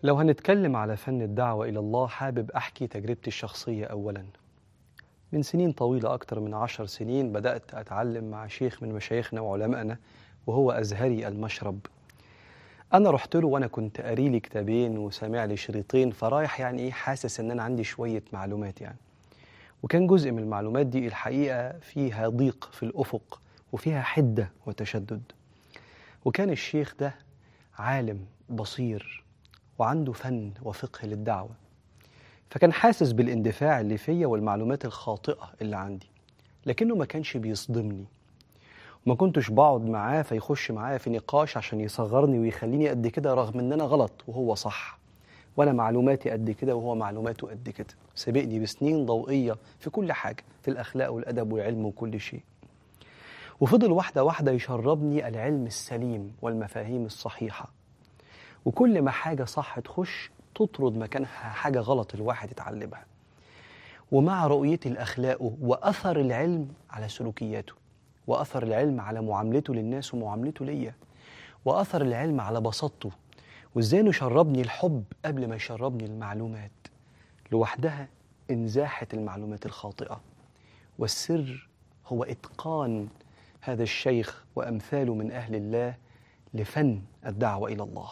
لو هنتكلم على فن الدعوة إلى الله حابب أحكي تجربتي الشخصية أولا من سنين طويلة أكتر من عشر سنين بدأت أتعلم مع شيخ من مشايخنا وعلمائنا وهو أزهري المشرب أنا رحت له وأنا كنت قاري لي كتابين وسامع لي شريطين فرايح يعني إيه حاسس إن أنا عندي شوية معلومات يعني وكان جزء من المعلومات دي الحقيقة فيها ضيق في الأفق وفيها حدة وتشدد وكان الشيخ ده عالم بصير وعنده فن وفقه للدعوة فكان حاسس بالاندفاع اللي فيا والمعلومات الخاطئة اللي عندي لكنه ما كانش بيصدمني وما كنتش بقعد معاه فيخش معايا في نقاش عشان يصغرني ويخليني قد كده رغم ان انا غلط وهو صح وانا معلوماتي قد كده وهو معلوماته قد كده سابقني بسنين ضوئية في كل حاجة في الأخلاق والأدب والعلم وكل شيء وفضل واحدة واحدة يشربني العلم السليم والمفاهيم الصحيحة وكل ما حاجة صح تخش تطرد مكانها حاجة غلط الواحد يتعلمها ومع رؤيتي لأخلاقه وأثر العلم على سلوكياته وأثر العلم على معاملته للناس ومعاملته ليا وأثر العلم على بساطته وإزاي إنه شربني الحب قبل ما يشربني المعلومات لوحدها انزاحت المعلومات الخاطئة والسر هو إتقان هذا الشيخ وأمثاله من أهل الله لفن الدعوة إلى الله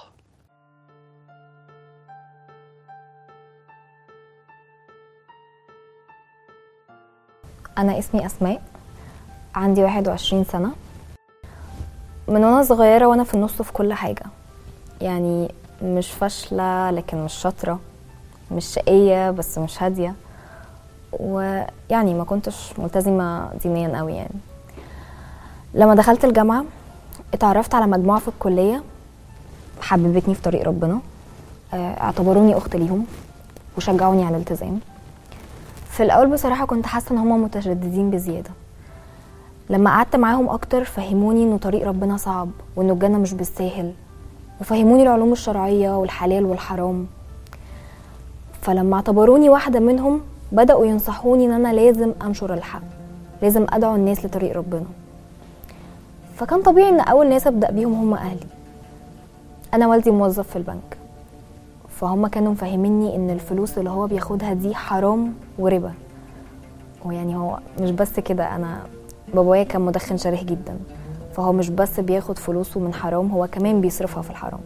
أنا اسمي أسماء عندي 21 سنة من وأنا صغيرة وأنا في النص في كل حاجة يعني مش فاشلة لكن مش شاطرة مش شقية بس مش هادية ويعني ما كنتش ملتزمة دينيا قوي يعني لما دخلت الجامعة اتعرفت على مجموعة في الكلية حببتني في طريق ربنا آه، اعتبروني أخت ليهم وشجعوني على الالتزام في الأول بصراحة كنت حاسة إن هما متشددين بزيادة لما قعدت معاهم أكتر فهموني إنه طريق ربنا صعب وإنه الجنة مش بالساهل وفهموني العلوم الشرعية والحلال والحرام فلما اعتبروني واحدة منهم بدأوا ينصحوني إن أنا لازم أنشر الحق لازم أدعو الناس لطريق ربنا فكان طبيعي إن أول ناس أبدأ بيهم هم أهلي أنا والدي موظف في البنك فهم كانوا مفهميني إن الفلوس اللي هو بياخدها دي حرام وربا ويعني هو مش بس كده أنا بابايا كان مدخن شريح جدا فهو مش بس بياخد فلوسه من حرام هو كمان بيصرفها في الحرام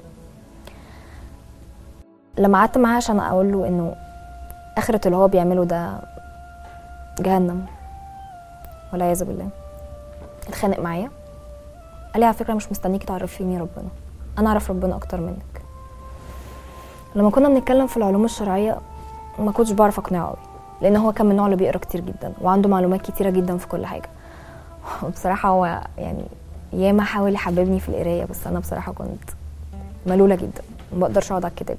لما قعدت معاه عشان اقول له انه اخرة اللي هو بيعمله ده جهنم والعياذ بالله اتخانق معايا قال لي على فكره مش مستنيكي تعرفيني ربنا انا اعرف ربنا اكتر منك لما كنا بنتكلم في العلوم الشرعيه ما كنتش بعرف اقنعه قوي لان هو كان من النوع اللي بيقرا كتير جدا وعنده معلومات كتيره جدا في كل حاجه وبصراحه هو يعني ياما حاول يحببني في القرايه بس انا بصراحه كنت ملوله جدا ما بقدرش اقعد على الكتاب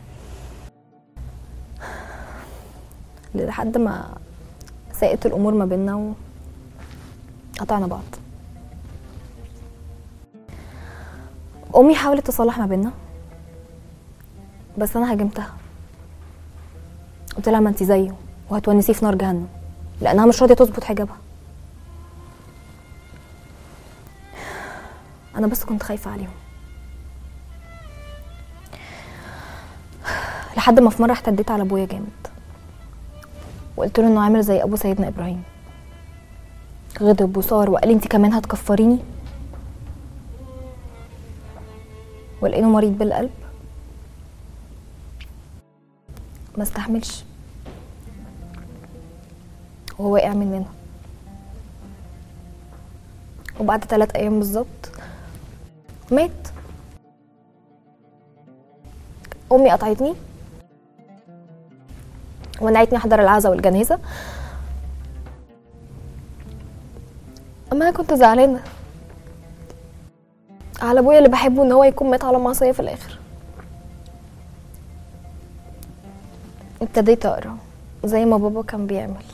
لحد ما ساءت الامور ما بيننا وقطعنا بعض امي حاولت تصلح ما بيننا بس انا هاجمتها قلت لها ما انت زيه وهتونسيه في نار جهنم لانها مش راضيه تظبط حجابها انا بس كنت خايفه عليهم لحد ما في مره احتديت على ابويا جامد وقلت له انه عامل زي ابو سيدنا ابراهيم غضب وصار وقال لي انت كمان هتكفريني ولقينه مريض بالقلب ما استحملش وهو وقع مننا وبعد ثلاث ايام بالظبط مات امي قطعتني ومنعتني احضر العزا والجنازه اما انا كنت زعلانه على ابويا اللي بحبه ان هو يكون مات على معصيه في الاخر ابتديت اقرا زي ما بابا كان بيعمل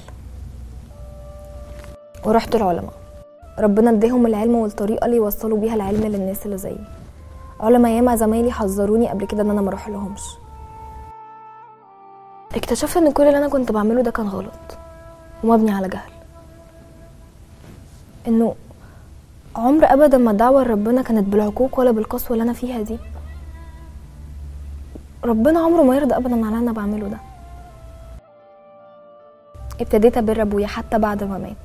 ورحت العلماء ربنا اداهم العلم والطريقه اللي يوصلوا بيها العلم للناس اللي زيي علماء ياما زمايلي حذروني قبل كده ان انا ما اروح لهمش اكتشفت ان كل اللي انا كنت بعمله ده كان غلط ومبني على جهل انه عمر ابدا ما الدعوه لربنا كانت بالعقوق ولا بالقسوه اللي انا فيها دي ربنا عمره ما يرضى ابدا على اللي انا بعمله ده ابتديت ابر ابويا حتى بعد ما مات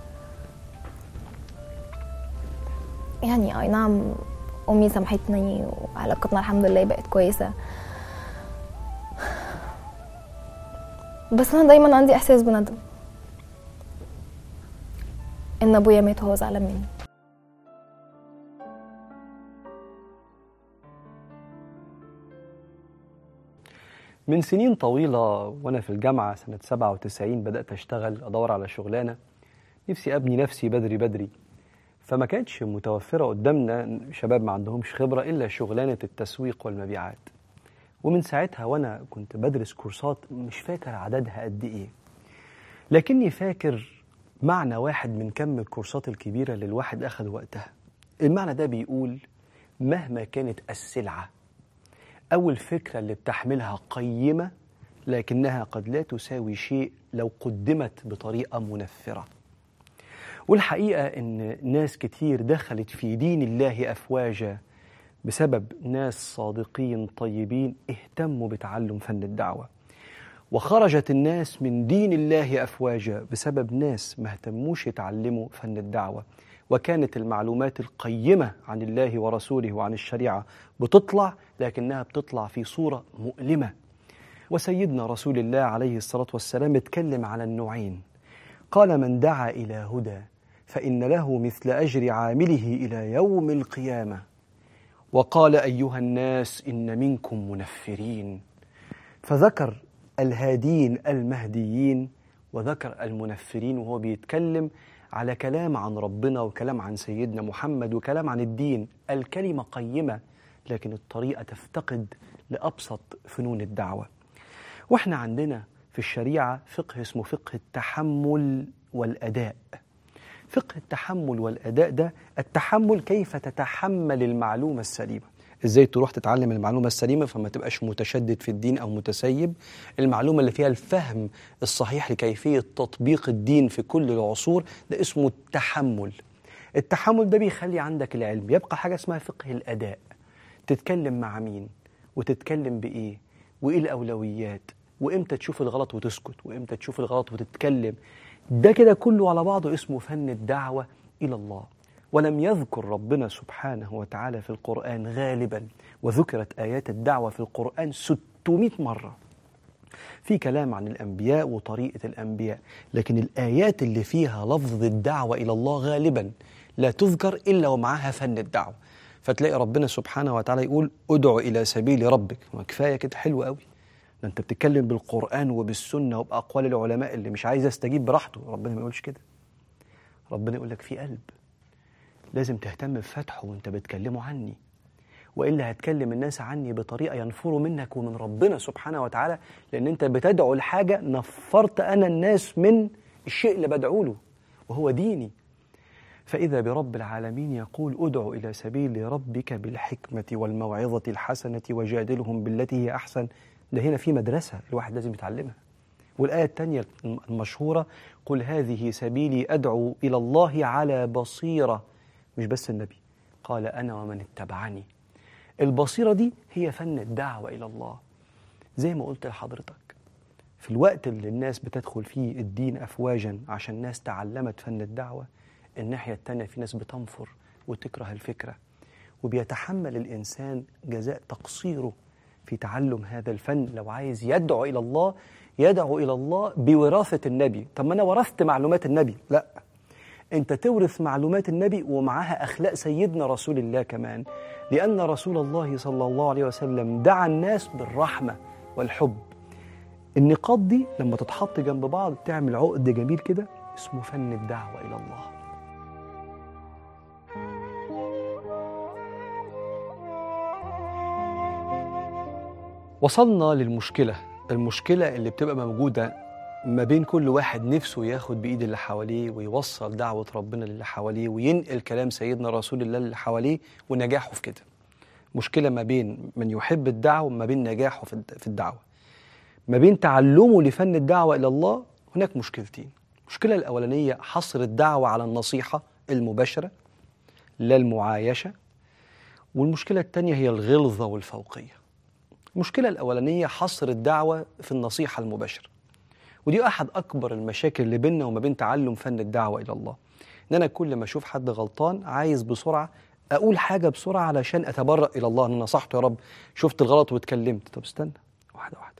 يعني اي نعم امي سامحتني وعلاقتنا الحمد لله بقت كويسه بس انا دايما عندي احساس بندم ان ابويا مات وهو زعلان مني من سنين طويلة وأنا في الجامعة سنة 97 بدأت أشتغل أدور على شغلانة نفسي أبني نفسي بدري بدري فما كانتش متوفرة قدامنا شباب ما عندهمش خبرة إلا شغلانة التسويق والمبيعات ومن ساعتها وأنا كنت بدرس كورسات مش فاكر عددها قد إيه لكني فاكر معنى واحد من كم الكورسات الكبيرة اللي الواحد أخذ وقتها المعنى ده بيقول مهما كانت السلعة أو الفكرة اللي بتحملها قيمة لكنها قد لا تساوي شيء لو قدمت بطريقة منفرة والحقيقة إن ناس كتير دخلت في دين الله أفواجا بسبب ناس صادقين طيبين اهتموا بتعلم فن الدعوة وخرجت الناس من دين الله أفواجا بسبب ناس ما اهتموش يتعلموا فن الدعوة وكانت المعلومات القيمة عن الله ورسوله وعن الشريعة بتطلع لكنها بتطلع في صورة مؤلمة وسيدنا رسول الله عليه الصلاة والسلام اتكلم على النوعين قال من دعا إلى هدى فإن له مثل أجر عامله إلى يوم القيامة وقال أيها الناس إن منكم منفرين فذكر الهادين المهديين وذكر المنفرين وهو بيتكلم على كلام عن ربنا وكلام عن سيدنا محمد وكلام عن الدين الكلمة قيمة لكن الطريقة تفتقد لأبسط فنون الدعوة واحنا عندنا في الشريعة فقه اسمه فقه التحمل والأداء فقه التحمل والأداء ده التحمل كيف تتحمل المعلومة السليمة ازاي تروح تتعلم المعلومة السليمة فما تبقاش متشدد في الدين أو متسيب المعلومة اللي فيها الفهم الصحيح لكيفية تطبيق الدين في كل العصور ده اسمه التحمل التحمل ده بيخلي عندك العلم يبقى حاجة اسمها فقه الأداء تتكلم مع مين وتتكلم بإيه وإيه الأولويات وإمتى تشوف الغلط وتسكت وإمتى تشوف الغلط وتتكلم ده كده كله على بعضه اسمه فن الدعوة إلى الله ولم يذكر ربنا سبحانه وتعالى في القرآن غالبا وذكرت آيات الدعوة في القرآن 600 مرة في كلام عن الأنبياء وطريقة الأنبياء لكن الآيات اللي فيها لفظ الدعوة إلى الله غالبا لا تذكر إلا ومعها فن الدعوة فتلاقي ربنا سبحانه وتعالى يقول ادع إلى سبيل ربك كفاية كده حلو قوي ده أنت بتتكلم بالقرآن وبالسنة وبأقوال العلماء اللي مش عايز يستجيب براحته ربنا ما يقولش كده ربنا يقول لك في قلب لازم تهتم بفتحه وانت بتكلمه عني والا هتكلم الناس عني بطريقه ينفروا منك ومن ربنا سبحانه وتعالى لان انت بتدعو لحاجه نفرت انا الناس من الشيء اللي بدعو له وهو ديني فاذا برب العالمين يقول ادع الى سبيل ربك بالحكمه والموعظه الحسنه وجادلهم بالتي هي احسن ده هنا في مدرسه الواحد لازم يتعلمها والآية الثانية المشهورة قل هذه سبيلي أدعو إلى الله على بصيرة مش بس النبي قال أنا ومن اتبعني البصيرة دي هي فن الدعوة إلى الله زي ما قلت لحضرتك في الوقت اللي الناس بتدخل فيه الدين أفواجا عشان ناس تعلمت فن الدعوة الناحية التانية في ناس بتنفر وتكره الفكرة وبيتحمل الإنسان جزاء تقصيره في تعلم هذا الفن لو عايز يدعو إلى الله يدعو إلى الله بوراثة النبي طب ما أنا ورثت معلومات النبي لا أنت تورث معلومات النبي ومعها أخلاق سيدنا رسول الله كمان لأن رسول الله صلى الله عليه وسلم دعا الناس بالرحمة والحب النقاط دي لما تتحط جنب بعض تعمل عقد جميل كده اسمه فن الدعوة إلى الله وصلنا للمشكلة المشكلة اللي بتبقى موجودة ما بين كل واحد نفسه ياخد بإيد اللي حواليه ويوصل دعوة ربنا للي حواليه وينقل كلام سيدنا رسول الله اللي حواليه ونجاحه في كده مشكلة ما بين من يحب الدعوة وما بين نجاحه في الدعوة ما بين تعلمه لفن الدعوة إلى الله هناك مشكلتين المشكلة الأولانية حصر الدعوة على النصيحة المباشرة لا المعايشة والمشكلة الثانية هي الغلظة والفوقية المشكلة الأولانية حصر الدعوة في النصيحة المباشرة ودي أحد أكبر المشاكل اللي بيننا وما بين تعلم فن الدعوة إلى الله إن أنا كل ما أشوف حد غلطان عايز بسرعة أقول حاجة بسرعة علشان أتبرأ إلى الله أنا نصحته يا رب شفت الغلط واتكلمت طب استنى واحدة واحدة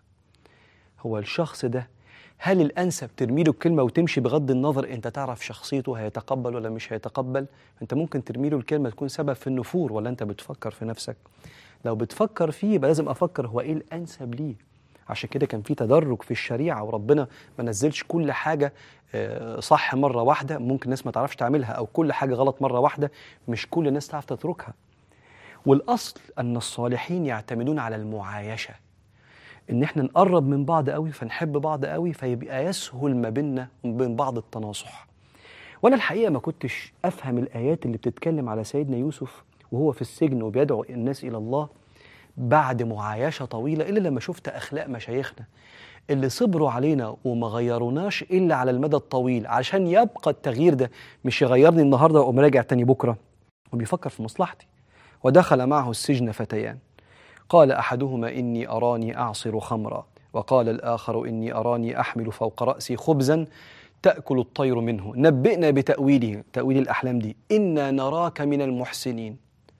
هو الشخص ده هل الأنسب ترمي له الكلمة وتمشي بغض النظر أنت تعرف شخصيته هيتقبل ولا مش هيتقبل أنت ممكن ترمي له الكلمة تكون سبب في النفور ولا أنت بتفكر في نفسك لو بتفكر فيه يبقى لازم أفكر هو إيه الأنسب ليه عشان كده كان في تدرج في الشريعة وربنا ما نزلش كل حاجة آه، صح مرة واحدة ممكن الناس ما تعرفش تعملها أو كل حاجة غلط مرة واحدة مش كل الناس تعرف تتركها والأصل أن الصالحين يعتمدون على المعايشة ان احنا نقرب من بعض قوي فنحب بعض قوي فيبقى يسهل ما بيننا وبين بعض التناصح وانا الحقيقه ما كنتش افهم الايات اللي بتتكلم على سيدنا يوسف وهو في السجن وبيدعو الناس الى الله بعد معايشه طويله الا لما شفت اخلاق مشايخنا اللي صبروا علينا وما غيروناش الا على المدى الطويل عشان يبقى التغيير ده مش يغيرني النهارده واقوم راجع تاني بكره وبيفكر في مصلحتي ودخل معه السجن فتيان قال احدهما اني اراني اعصر خمرا وقال الاخر اني اراني احمل فوق راسي خبزا تاكل الطير منه نبئنا بتاويله تاويل الاحلام دي انا نراك من المحسنين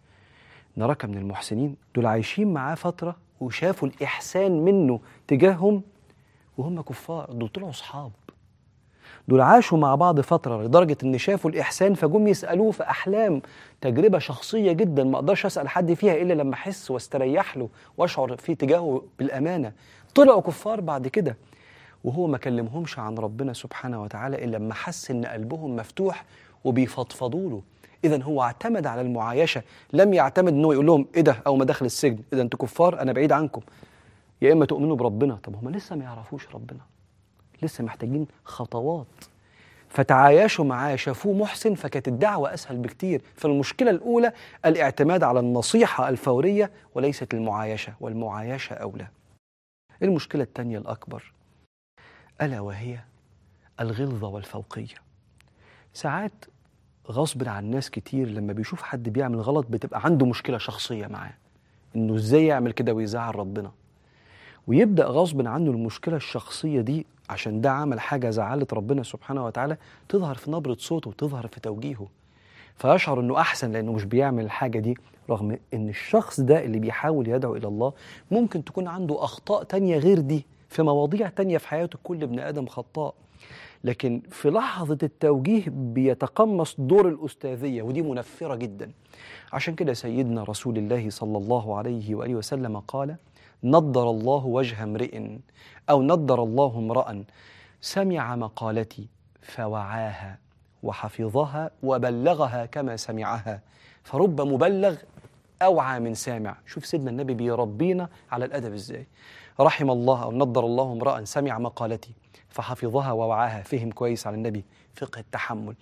نراك من المحسنين دول عايشين معاه فتره وشافوا الاحسان منه تجاههم وهم كفار دول طلعوا اصحاب دول عاشوا مع بعض فترة لدرجة إن شافوا الإحسان فجم يسألوه في أحلام تجربة شخصية جدا ما أقدرش أسأل حد فيها إلا لما أحس واستريح له وأشعر في تجاهه بالأمانة طلعوا كفار بعد كده وهو ما كلمهمش عن ربنا سبحانه وتعالى إلا لما حس إن قلبهم مفتوح وبيفضفضوا له إذا هو اعتمد على المعايشة لم يعتمد إنه يقول لهم إيه ده أو ما دخل السجن إذا أنتوا كفار أنا بعيد عنكم يا إما تؤمنوا بربنا طب هم لسه ما يعرفوش ربنا لسه محتاجين خطوات فتعايشوا معاه شافوه محسن فكانت الدعوة أسهل بكتير فالمشكلة الأولى الاعتماد على النصيحة الفورية وليست المعايشة والمعايشة أولى المشكلة الثانية الأكبر ألا وهي الغلظة والفوقية ساعات غصب عن ناس كتير لما بيشوف حد بيعمل غلط بتبقى عنده مشكلة شخصية معاه إنه إزاي يعمل كده ويزعل ربنا ويبدا غصب عنه المشكله الشخصيه دي عشان ده عمل حاجه زعلت ربنا سبحانه وتعالى تظهر في نبره صوته وتظهر في توجيهه فيشعر انه احسن لانه مش بيعمل الحاجه دي رغم ان الشخص ده اللي بيحاول يدعو الى الله ممكن تكون عنده اخطاء تانية غير دي في مواضيع تانية في حياته كل ابن ادم خطاء لكن في لحظة التوجيه بيتقمص دور الأستاذية ودي منفرة جدا عشان كده سيدنا رسول الله صلى الله عليه وآله وسلم قال نضر الله وجه امرئ او نضر الله امرا سمع مقالتي فوعاها وحفظها وبلغها كما سمعها فرب مبلغ اوعى من سامع شوف سيدنا النبي بيربينا على الادب ازاي رحم الله او نضر الله امرا سمع مقالتي فحفظها ووعاها فهم كويس على النبي فقه التحمل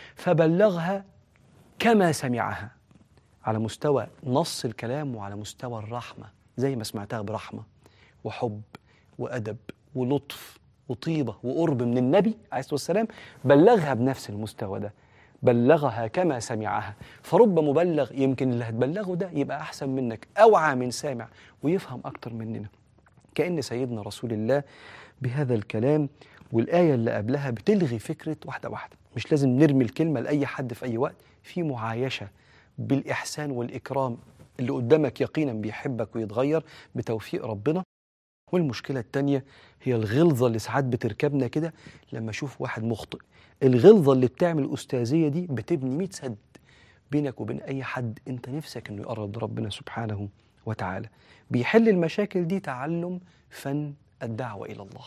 فبلغها كما سمعها على مستوى نص الكلام وعلى مستوى الرحمه زي ما سمعتها برحمة وحب وأدب ولطف وطيبة وقرب من النبي عليه الصلاة والسلام بلغها بنفس المستوى ده بلغها كما سمعها فرب مبلغ يمكن اللي هتبلغه ده يبقى أحسن منك أوعى من سامع ويفهم أكتر مننا كأن سيدنا رسول الله بهذا الكلام والآية اللي قبلها بتلغي فكرة واحدة واحدة مش لازم نرمي الكلمة لأي حد في أي وقت في معايشة بالإحسان والإكرام اللي قدامك يقينا بيحبك ويتغير بتوفيق ربنا والمشكلة التانية هي الغلظة اللي ساعات بتركبنا كده لما أشوف واحد مخطئ الغلظة اللي بتعمل أستاذية دي بتبني 100 سد بينك وبين أي حد أنت نفسك إنه يقرب لربنا سبحانه وتعالى بيحل المشاكل دي تعلم فن الدعوة إلى الله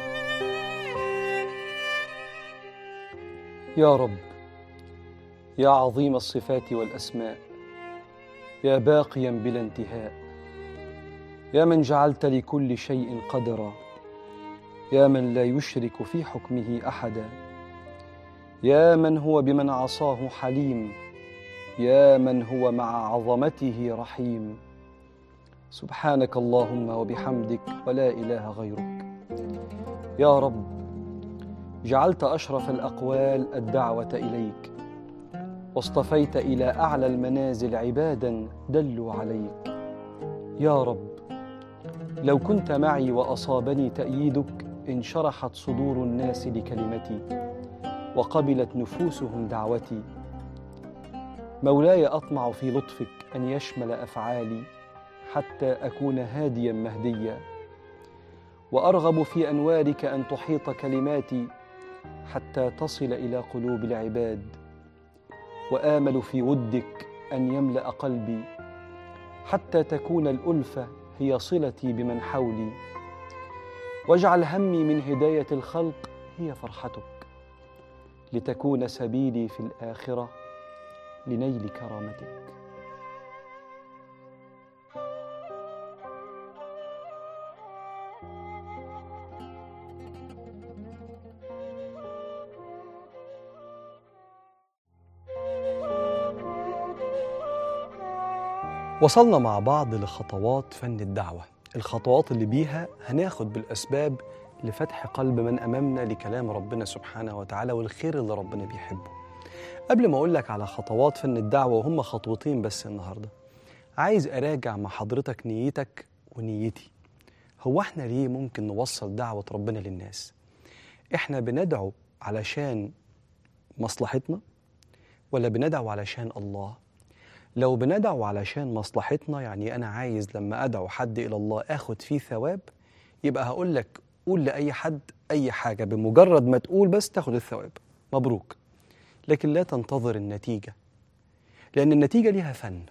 يا رب يا عظيم الصفات والأسماء يا باقيا بلا انتهاء يا من جعلت لكل شيء قدرا يا من لا يشرك في حكمه احدا يا من هو بمن عصاه حليم يا من هو مع عظمته رحيم سبحانك اللهم وبحمدك ولا اله غيرك يا رب جعلت اشرف الاقوال الدعوه اليك واصطفيت الى اعلى المنازل عبادا دلوا عليك يا رب لو كنت معي وأصابني تأييدك انشرحت صدور الناس لكلمتي وقبلت نفوسهم دعوتي مولاي أطمع في لطفك أن يشمل أفعالي حتى أكون هاديا مهديا وأرغب في أنوارك أن تحيط كلماتي حتى تصل إلى قلوب العباد وآمل في ودك أن يملأ قلبي حتى تكون الألفة هي صلتي بمن حولي واجعل همي من هداية الخلق هي فرحتك لتكون سبيلي في الآخرة لنيل كرامتك وصلنا مع بعض لخطوات فن الدعوة الخطوات اللي بيها هناخد بالأسباب لفتح قلب من أمامنا لكلام ربنا سبحانه وتعالى والخير اللي ربنا بيحبه قبل ما أقول لك على خطوات فن الدعوة وهم خطوتين بس النهاردة عايز أراجع مع حضرتك نيتك ونيتي هو احنا ليه ممكن نوصل دعوة ربنا للناس احنا بندعو علشان مصلحتنا ولا بندعو علشان الله لو بندعو علشان مصلحتنا يعني أنا عايز لما أدعو حد إلى الله آخد فيه ثواب يبقى هقول لك قول لأي حد أي حاجة بمجرد ما تقول بس تاخد الثواب مبروك لكن لا تنتظر النتيجة لأن النتيجة ليها فن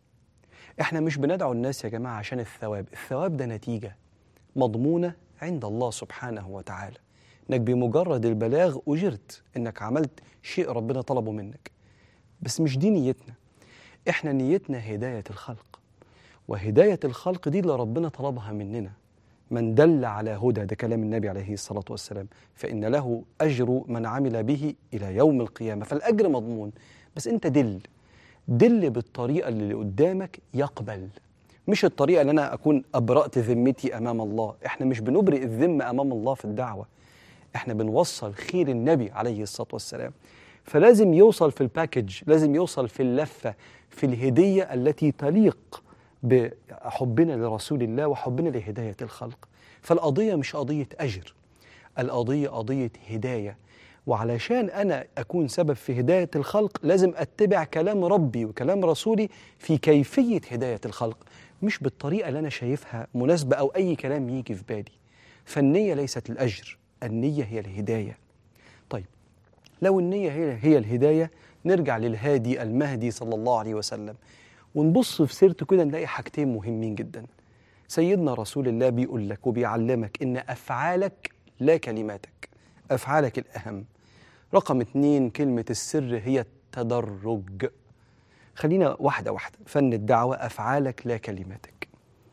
إحنا مش بندعو الناس يا جماعة عشان الثواب الثواب ده نتيجة مضمونة عند الله سبحانه وتعالى إنك بمجرد البلاغ أجرت إنك عملت شيء ربنا طلبه منك بس مش دي نيتنا احنا نيتنا هداية الخلق وهداية الخلق دي اللي ربنا طلبها مننا من دل على هدى ده كلام النبي عليه الصلاة والسلام فإن له أجر من عمل به إلى يوم القيامة فالأجر مضمون بس أنت دل دل بالطريقة اللي قدامك يقبل مش الطريقة اللي أنا أكون أبرأت ذمتي أمام الله إحنا مش بنبرئ الذمة أمام الله في الدعوة إحنا بنوصل خير النبي عليه الصلاة والسلام فلازم يوصل في الباكج لازم يوصل في اللفة في الهدية التي تليق بحبنا لرسول الله وحبنا لهداية الخلق فالقضية مش قضية أجر القضية قضية هداية وعلشان أنا أكون سبب في هداية الخلق لازم أتبع كلام ربي وكلام رسولي في كيفية هداية الخلق مش بالطريقة اللي أنا شايفها مناسبة أو أي كلام يجي في بالي فالنية ليست الأجر النية هي الهداية طيب لو النية هي, هي الهداية نرجع للهادي المهدي صلى الله عليه وسلم ونبص في سيرته كده نلاقي حاجتين مهمين جدا سيدنا رسول الله بيقول لك وبيعلمك إن أفعالك لا كلماتك أفعالك الأهم رقم اتنين كلمة السر هي التدرج خلينا واحدة واحدة فن الدعوة أفعالك لا كلماتك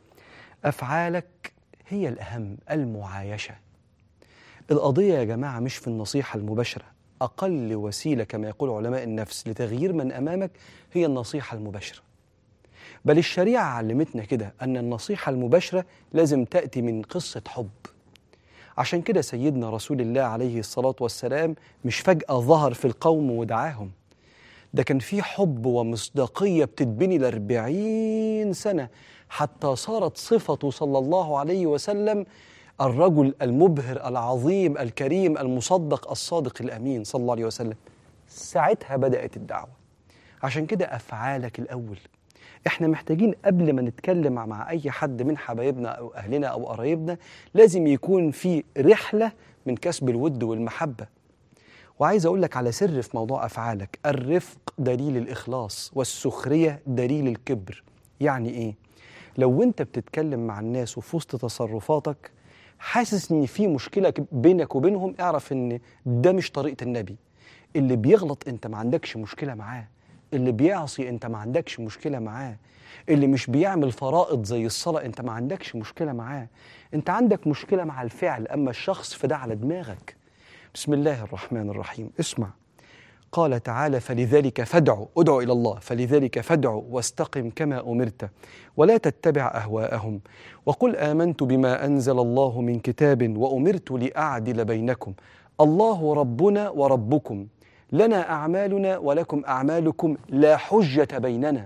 أفعالك هي الأهم المعايشة القضية يا جماعة مش في النصيحة المباشرة أقل وسيلة كما يقول علماء النفس لتغيير من أمامك هي النصيحة المباشرة بل الشريعة علمتنا كده أن النصيحة المباشرة لازم تأتي من قصة حب عشان كده سيدنا رسول الله عليه الصلاة والسلام مش فجأة ظهر في القوم ودعاهم ده كان في حب ومصداقية بتتبني لأربعين سنة حتى صارت صفته صلى الله عليه وسلم الرجل المبهر العظيم الكريم المصدق الصادق الأمين صلى الله عليه وسلم ساعتها بدأت الدعوة عشان كده أفعالك الأول احنا محتاجين قبل ما نتكلم مع اي حد من حبايبنا او اهلنا او قرايبنا لازم يكون في رحله من كسب الود والمحبه وعايز اقول لك على سر في موضوع افعالك الرفق دليل الاخلاص والسخريه دليل الكبر يعني ايه لو انت بتتكلم مع الناس وفي وسط تصرفاتك حاسس ان في مشكله بينك وبينهم اعرف ان ده مش طريقه النبي اللي بيغلط انت ما عندكش مشكله معاه اللي بيعصي انت ما عندكش مشكله معاه اللي مش بيعمل فرائض زي الصلاه انت ما عندكش مشكله معاه انت عندك مشكله مع الفعل اما الشخص فده على دماغك بسم الله الرحمن الرحيم اسمع قال تعالى فلذلك فادعوا ادعوا الى الله فلذلك فادعوا واستقم كما امرت ولا تتبع اهواءهم وقل امنت بما انزل الله من كتاب وامرت لاعدل بينكم الله ربنا وربكم لنا اعمالنا ولكم اعمالكم لا حجه بيننا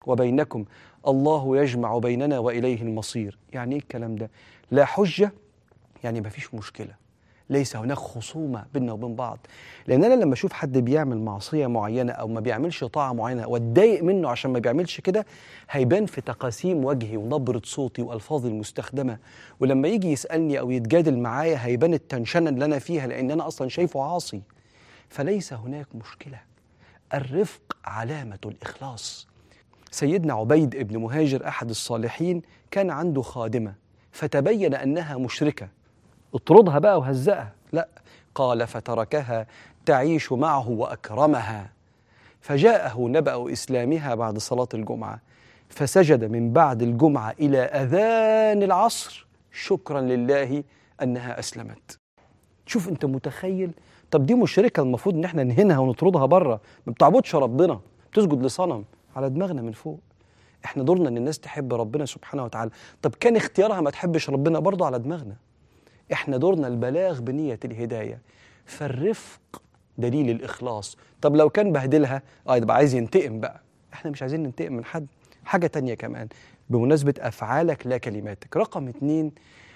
وبينكم الله يجمع بيننا واليه المصير يعني ايه الكلام ده لا حجه يعني ما فيش مشكله ليس هناك خصومه بيننا وبين بعض لان انا لما اشوف حد بيعمل معصيه معينه او ما بيعملش طاعه معينه واتضايق منه عشان ما بيعملش كده هيبان في تقاسيم وجهي ونبره صوتي والفاظي المستخدمه ولما يجي يسالني او يتجادل معايا هيبان التنشنه اللي انا فيها لان انا اصلا شايفه عاصي فليس هناك مشكله الرفق علامه الاخلاص سيدنا عبيد بن مهاجر احد الصالحين كان عنده خادمه فتبين انها مشركه اطردها بقى وهزقها لا قال فتركها تعيش معه واكرمها فجاءه نبأ اسلامها بعد صلاه الجمعه فسجد من بعد الجمعه الى اذان العصر شكرا لله انها اسلمت شوف انت متخيل طب دي مشركه المفروض ان احنا نهينها ونطردها بره ما بتعبدش ربنا بتسجد لصنم على دماغنا من فوق احنا دورنا ان الناس تحب ربنا سبحانه وتعالى طب كان اختيارها ما تحبش ربنا برضه على دماغنا احنا دورنا البلاغ بنية الهداية فالرفق دليل الإخلاص طب لو كان بهدلها اه يبقى عايز ينتقم بقى احنا مش عايزين ننتقم من حد حاجة تانية كمان بمناسبة أفعالك لا كلماتك رقم اتنين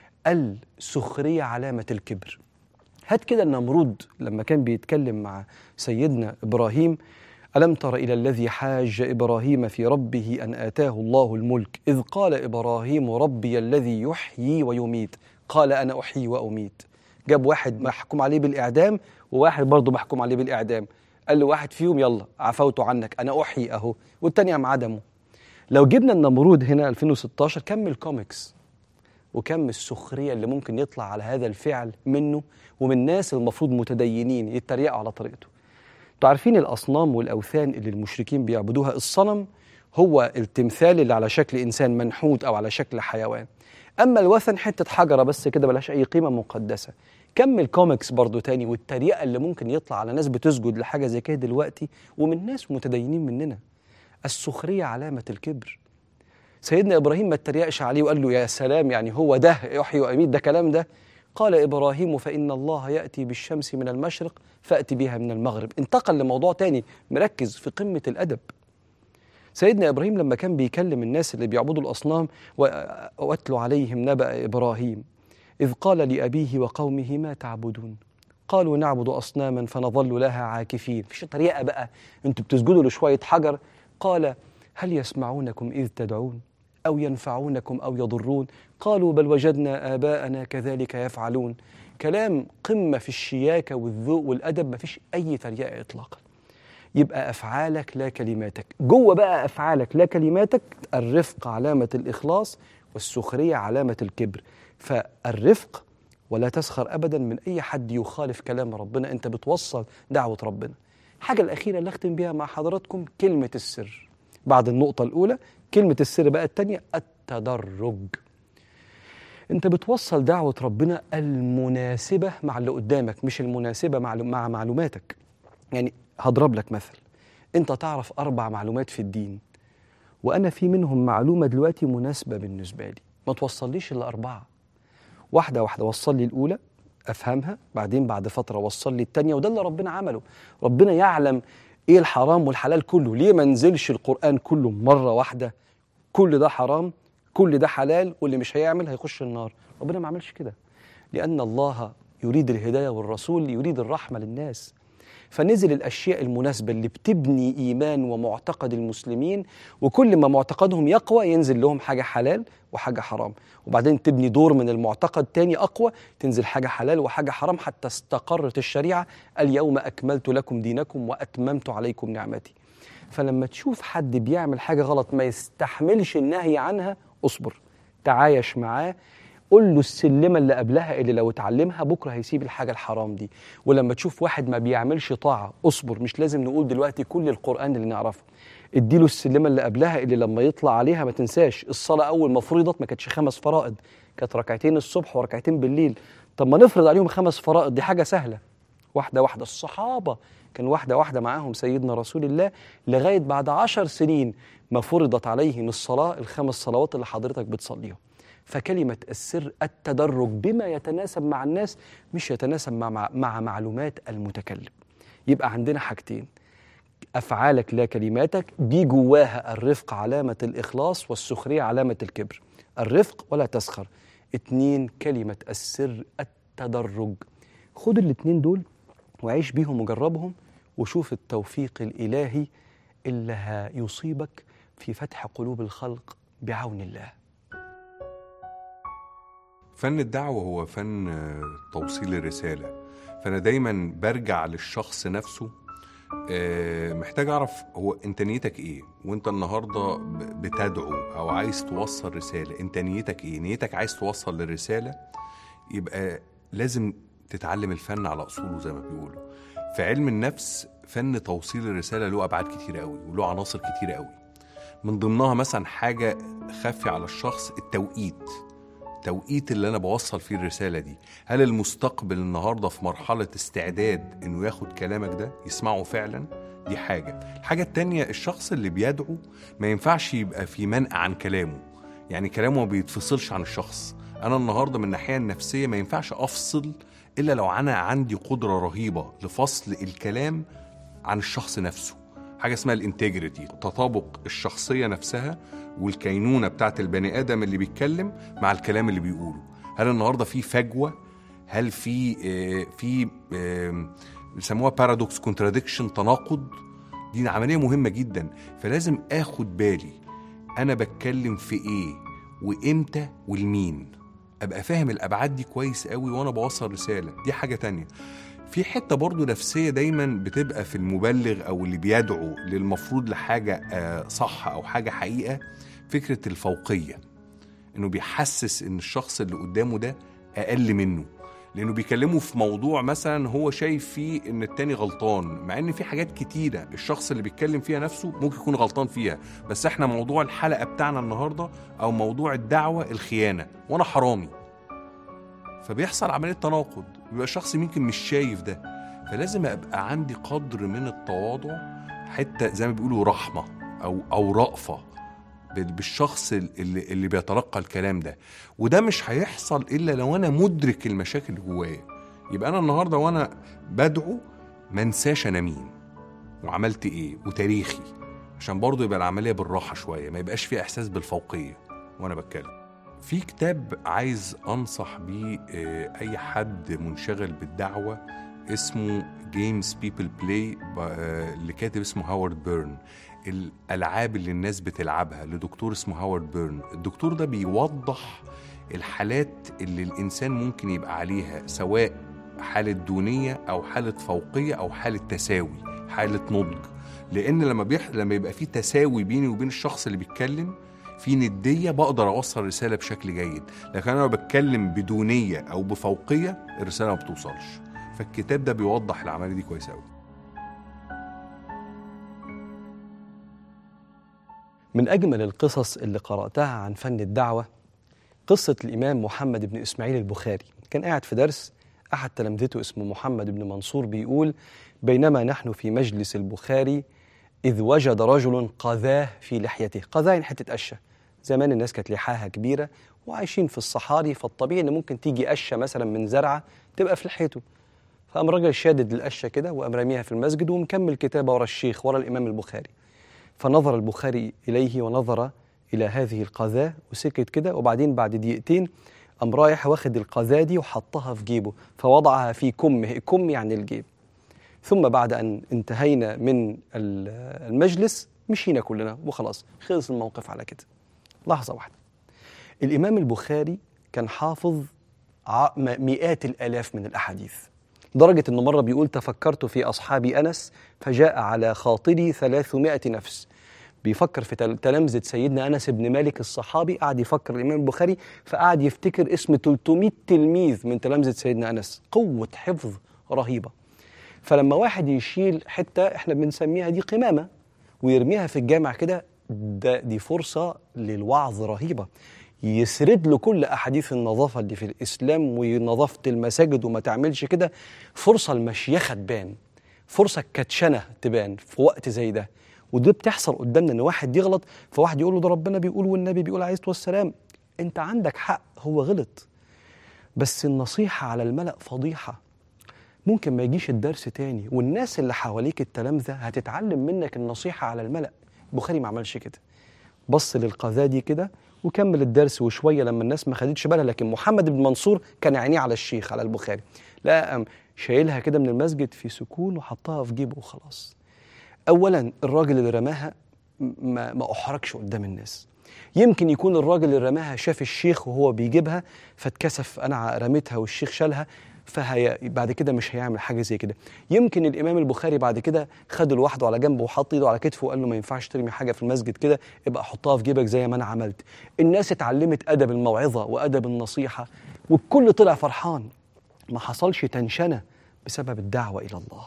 السخرية علامة الكبر هات كده النمرود لما كان بيتكلم مع سيدنا إبراهيم ألم تر إلى الذي حاج إبراهيم في ربه أن آتاه الله الملك إذ قال إبراهيم ربي الذي يحيي ويميت قال أنا أحيي وأميت جاب واحد محكوم عليه بالإعدام وواحد برضه محكوم عليه بالإعدام قال له واحد فيهم يلا عفوت عنك أنا أحيي أهو والتاني قام عدمه لو جبنا النمرود هنا 2016 كم الكوميكس وكم السخرية اللي ممكن يطلع على هذا الفعل منه ومن ناس المفروض متدينين يتريقوا على طريقته انتوا عارفين الأصنام والأوثان اللي المشركين بيعبدوها الصنم هو التمثال اللي على شكل إنسان منحوت أو على شكل حيوان اما الوثن حته حجره بس كده ملهاش اي قيمه مقدسه كم الكوميكس برضو تاني والتريقه اللي ممكن يطلع على ناس بتسجد لحاجه زي كده دلوقتي ومن ناس متدينين مننا السخريه علامه الكبر سيدنا ابراهيم ما اتريقش عليه وقال له يا سلام يعني هو ده يحيي واميت ده كلام ده قال ابراهيم فان الله ياتي بالشمس من المشرق فاتي بها من المغرب انتقل لموضوع تاني مركز في قمه الادب سيدنا ابراهيم لما كان بيكلم الناس اللي بيعبدوا الاصنام واتلو عليهم نبأ ابراهيم اذ قال لابيه وقومه ما تعبدون قالوا نعبد اصناما فنظل لها عاكفين فيش طريقه بقى انتوا بتسجدوا لشويه حجر قال هل يسمعونكم اذ تدعون او ينفعونكم او يضرون قالوا بل وجدنا اباءنا كذلك يفعلون كلام قمه في الشياكه والذوق والادب مفيش اي تريقه اطلاقا يبقى افعالك لا كلماتك جوه بقى افعالك لا كلماتك الرفق علامه الاخلاص والسخريه علامه الكبر فالرفق ولا تسخر ابدا من اي حد يخالف كلام ربنا انت بتوصل دعوه ربنا الحاجه الاخيره اللي اختم بيها مع حضراتكم كلمه السر بعد النقطه الاولى كلمه السر بقى الثانيه التدرج انت بتوصل دعوه ربنا المناسبه مع اللي قدامك مش المناسبه مع مع معلوماتك يعني هضرب لك مثل انت تعرف اربع معلومات في الدين وانا في منهم معلومه دلوقتي مناسبه بالنسبه لي ما توصليش الا اربعه واحده واحده وصل لي الاولى افهمها بعدين بعد فتره وصل لي الثانيه وده اللي ربنا عمله ربنا يعلم ايه الحرام والحلال كله ليه ما نزلش القران كله مره واحده كل ده حرام كل ده حلال واللي مش هيعمل هيخش النار ربنا ما عملش كده لان الله يريد الهدايه والرسول يريد الرحمه للناس فنزل الاشياء المناسبه اللي بتبني ايمان ومعتقد المسلمين وكل ما معتقدهم يقوى ينزل لهم حاجه حلال وحاجه حرام وبعدين تبني دور من المعتقد تاني اقوى تنزل حاجه حلال وحاجه حرام حتى استقرت الشريعه اليوم اكملت لكم دينكم واتممت عليكم نعمتي فلما تشوف حد بيعمل حاجه غلط ما يستحملش النهي عنها اصبر تعايش معاه قول له السلمة اللي قبلها اللي لو اتعلمها بكرة هيسيب الحاجة الحرام دي ولما تشوف واحد ما بيعملش طاعة اصبر مش لازم نقول دلوقتي كل القرآن اللي نعرفه اديله السلمة اللي قبلها اللي لما يطلع عليها ما تنساش الصلاة أول ما فرضت ما كانتش خمس فرائض كانت ركعتين الصبح وركعتين بالليل طب ما نفرض عليهم خمس فرائض دي حاجة سهلة واحدة واحدة الصحابة كان واحدة واحدة معاهم سيدنا رسول الله لغاية بعد عشر سنين ما فرضت عليهم الصلاة الخمس صلوات اللي حضرتك بتصليهم فكلمة السر التدرج بما يتناسب مع الناس مش يتناسب مع, مع معلومات المتكلم يبقى عندنا حاجتين أفعالك لا كلماتك دي جواها الرفق علامة الإخلاص والسخرية علامة الكبر الرفق ولا تسخر اتنين كلمة السر التدرج خد الاتنين دول وعيش بيهم وجربهم وشوف التوفيق الإلهي اللي هيصيبك في فتح قلوب الخلق بعون الله فن الدعوة هو فن آه، توصيل الرسالة فأنا دايما برجع للشخص نفسه آه، محتاج أعرف هو أنت نيتك إيه وأنت النهاردة ب- بتدعو أو عايز توصل رسالة أنت نيتك إيه نيتك عايز توصل للرسالة يبقى لازم تتعلم الفن على أصوله زي ما بيقولوا في علم النفس فن توصيل الرسالة له أبعاد كتيرة قوي وله عناصر كتيرة قوي من ضمنها مثلا حاجة خافية على الشخص التوقيت التوقيت اللي انا بوصل فيه الرساله دي هل المستقبل النهارده في مرحله استعداد انه ياخد كلامك ده يسمعه فعلا دي حاجه الحاجه التانية الشخص اللي بيدعو ما ينفعش يبقى في منأى عن كلامه يعني كلامه ما بيتفصلش عن الشخص انا النهارده من الناحيه النفسيه ما ينفعش افصل الا لو انا عندي قدره رهيبه لفصل الكلام عن الشخص نفسه حاجه اسمها الانتجريتي تطابق الشخصيه نفسها والكينونه بتاعت البني ادم اللي بيتكلم مع الكلام اللي بيقوله هل النهارده في فجوه هل في آه، في آه، بيسموها بارادوكس كونتراديكشن تناقض دي عمليه مهمه جدا فلازم اخد بالي انا بتكلم في ايه وامتى والمين ابقى فاهم الابعاد دي كويس قوي وانا بوصل رساله دي حاجه تانية في حته برضو نفسيه دايما بتبقى في المبلغ او اللي بيدعو للمفروض لحاجه آه، صح او حاجه حقيقه فكره الفوقيه انه بيحسس ان الشخص اللي قدامه ده اقل منه لانه بيكلمه في موضوع مثلا هو شايف فيه ان التاني غلطان مع ان في حاجات كتيره الشخص اللي بيتكلم فيها نفسه ممكن يكون غلطان فيها بس احنا موضوع الحلقه بتاعنا النهارده او موضوع الدعوه الخيانه وانا حرامي فبيحصل عمليه تناقض بيبقى الشخص يمكن مش شايف ده فلازم ابقى عندي قدر من التواضع حتى زي ما بيقولوا رحمه او او رأفه بال- بالشخص اللي, اللي بيتلقى الكلام ده وده مش هيحصل الا لو انا مدرك المشاكل اللي جوايا يبقى انا النهارده وانا بدعو ما انساش انا مين وعملت ايه وتاريخي عشان برضه يبقى العمليه بالراحه شويه ما يبقاش في احساس بالفوقيه وانا بتكلم في كتاب عايز انصح بيه آه، اي حد منشغل بالدعوه اسمه جيمز بيبل بلاي اللي كاتب اسمه هاورد بيرن الالعاب اللي الناس بتلعبها لدكتور اسمه هاورد بيرن الدكتور ده بيوضح الحالات اللي الانسان ممكن يبقى عليها سواء حاله دونيه او حاله فوقيه او حاله تساوي حاله نضج لان لما بيح... لما يبقى في تساوي بيني وبين الشخص اللي بيتكلم في نديه بقدر اوصل رساله بشكل جيد لكن انا لو بتكلم بدونيه او بفوقيه الرساله ما بتوصلش فالكتاب ده بيوضح العمليه دي كويس قوي من أجمل القصص اللي قرأتها عن فن الدعوة قصة الإمام محمد بن إسماعيل البخاري كان قاعد في درس أحد تلامذته اسمه محمد بن منصور بيقول بينما نحن في مجلس البخاري إذ وجد رجل قذاه في لحيته قذاه يعني حتة قشة زمان الناس كانت لحاها كبيرة وعايشين في الصحاري فالطبيعي إن ممكن تيجي قشة مثلا من زرعة تبقى في لحيته فقام راجل شادد القشة كده وقام راميها في المسجد ومكمل كتابة ورا الشيخ ورا الإمام البخاري فنظر البخاري إليه ونظر إلى هذه القذاة وسكت كده وبعدين بعد دقيقتين قام رايح واخد القذاة دي وحطها في جيبه فوضعها في كمه الكم يعني الجيب ثم بعد أن انتهينا من ال- المجلس مشينا كلنا وخلاص خلص الموقف على كده لحظة واحدة الإمام البخاري كان حافظ ع- م- مئات الآلاف من الأحاديث لدرجة أنه مرة بيقول تفكرت في أصحاب أنس فجاء على خاطري ثلاثمائة نفس بيفكر في تل- تلامذة سيدنا أنس بن مالك الصحابي قعد يفكر الإمام البخاري فقعد يفتكر اسم 300 تلميذ من تلامذة سيدنا أنس قوة حفظ رهيبة فلما واحد يشيل حتة احنا بنسميها دي قمامة ويرميها في الجامع كده ده دي فرصة للوعظ رهيبة يسرد له كل أحاديث النظافة اللي في الإسلام ونظافة المساجد وما تعملش كده فرصة المشيخة تبان فرصة الكتشنة تبان في وقت زي ده ودي بتحصل قدامنا ان واحد يغلط فواحد يقول له ده ربنا بيقول والنبي بيقول عليه الصلاه والسلام انت عندك حق هو غلط بس النصيحه على الملأ فضيحه ممكن ما يجيش الدرس تاني والناس اللي حواليك التلامذة هتتعلم منك النصيحة على الملأ البخاري ما عملش كده بص للقذاة دي كده وكمل الدرس وشوية لما الناس ما خدتش بالها لكن محمد بن منصور كان عينيه على الشيخ على البخاري لا قام شايلها كده من المسجد في سكون وحطها في جيبه وخلاص اولا الراجل اللي رماها ما, ما احرجش قدام الناس يمكن يكون الراجل اللي رماها شاف الشيخ وهو بيجيبها فاتكسف انا رميتها والشيخ شالها فهي بعد كده مش هيعمل حاجه زي كده يمكن الامام البخاري بعد كده خده لوحده على جنبه وحط ايده على كتفه وقال له ما ينفعش ترمي حاجه في المسجد كده ابقى حطها في جيبك زي ما انا عملت الناس اتعلمت ادب الموعظه وادب النصيحه والكل طلع فرحان ما حصلش تنشنه بسبب الدعوه الى الله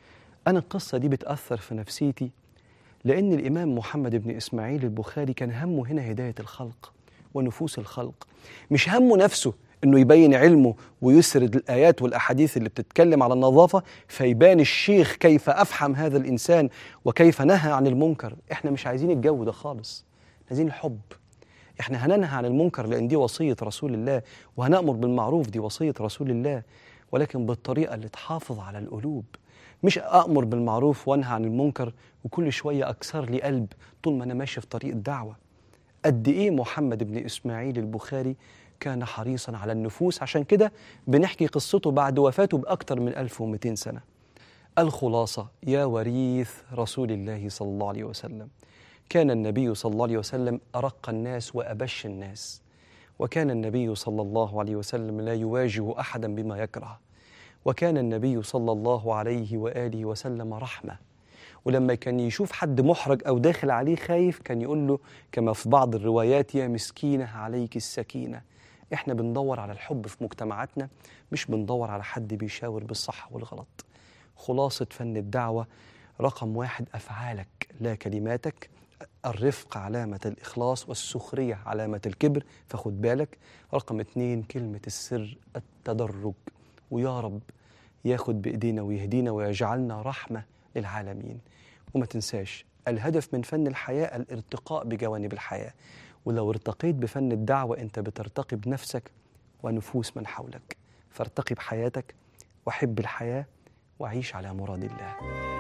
انا القصه دي بتاثر في نفسيتي لأن الإمام محمد بن إسماعيل البخاري كان همه هنا هداية الخلق ونفوس الخلق مش همه نفسه انه يبين علمه ويسرد الايات والاحاديث اللي بتتكلم على النظافه فيبان الشيخ كيف افحم هذا الانسان وكيف نهى عن المنكر احنا مش عايزين الجو ده خالص عايزين الحب احنا هننهى عن المنكر لان دي وصيه رسول الله وهنامر بالمعروف دي وصيه رسول الله ولكن بالطريقه اللي تحافظ على القلوب مش أأمر بالمعروف وأنهى عن المنكر وكل شوية أكسر لي قلب طول ما أنا ماشي في طريق الدعوة قد إيه محمد بن إسماعيل البخاري كان حريصا على النفوس عشان كده بنحكي قصته بعد وفاته بأكثر من 1200 سنة الخلاصة يا وريث رسول الله صلى الله عليه وسلم كان النبي صلى الله عليه وسلم أرق الناس وأبش الناس وكان النبي صلى الله عليه وسلم لا يواجه أحدا بما يكره وكان النبي صلى الله عليه واله وسلم رحمه ولما كان يشوف حد محرج او داخل عليه خايف كان يقول له كما في بعض الروايات يا مسكينه عليك السكينه احنا بندور على الحب في مجتمعاتنا مش بندور على حد بيشاور بالصح والغلط خلاصه فن الدعوه رقم واحد افعالك لا كلماتك الرفق علامة الإخلاص والسخرية علامة الكبر فخد بالك رقم اتنين كلمة السر التدرج ويا رب ياخد بإيدينا ويهدينا ويجعلنا رحمة للعالمين وما تنساش الهدف من فن الحياة الارتقاء بجوانب الحياة ولو ارتقيت بفن الدعوة أنت بترتقي بنفسك ونفوس من حولك فارتقي بحياتك وحب الحياة وعيش على مراد الله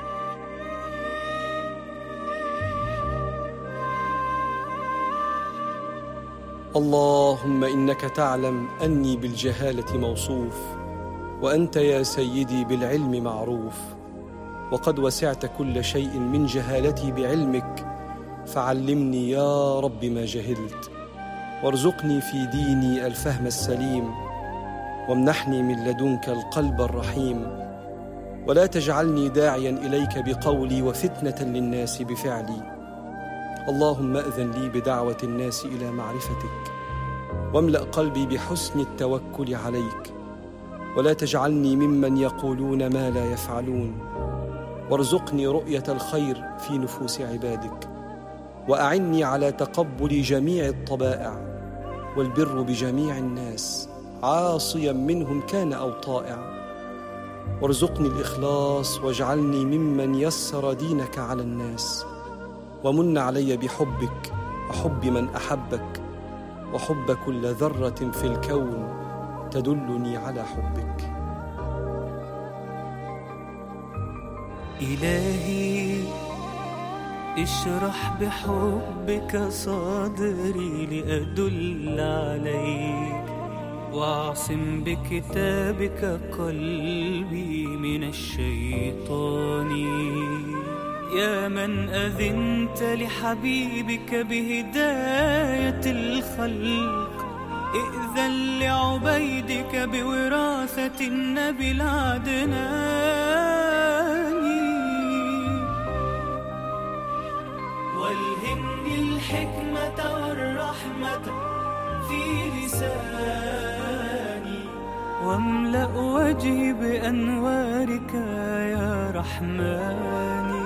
اللهم إنك تعلم أني بالجهالة موصوف وانت يا سيدي بالعلم معروف وقد وسعت كل شيء من جهالتي بعلمك فعلمني يا رب ما جهلت وارزقني في ديني الفهم السليم وامنحني من لدنك القلب الرحيم ولا تجعلني داعيا اليك بقولي وفتنه للناس بفعلي اللهم اذن لي بدعوه الناس الى معرفتك واملا قلبي بحسن التوكل عليك ولا تجعلني ممن يقولون ما لا يفعلون وارزقني رؤيه الخير في نفوس عبادك واعني على تقبل جميع الطبائع والبر بجميع الناس عاصيا منهم كان او طائع وارزقني الاخلاص واجعلني ممن يسر دينك على الناس ومن علي بحبك وحب من احبك وحب كل ذره في الكون تدلني على حبك إلهي اشرح بحبك صدري لأدل عليك واعصم بكتابك قلبي من الشيطان يا من أذنت لحبيبك بهداية الخلق ائذن لعبيدك بوراثة النبي العدناني والهمني الحكمة والرحمة في لساني واملأ وجهي بأنوارك يا رحماني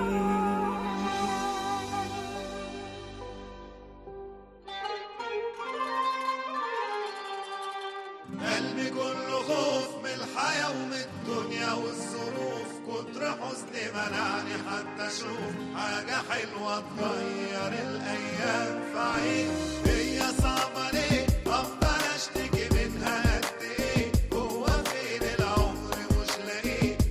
قلبي كله خوف من الحياة ومن الدنيا والظروف كتر حزني منعني حتى اشوف حاجة حلوة تغير الأيام في عين هي صعبة ليه أفضل أشتكي منها قد إيه هو فين العمر مش لاقيه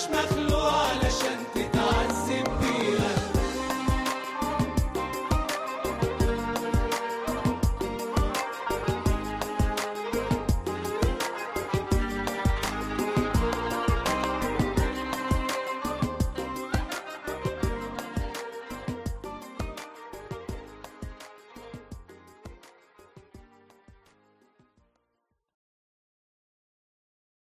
مخاف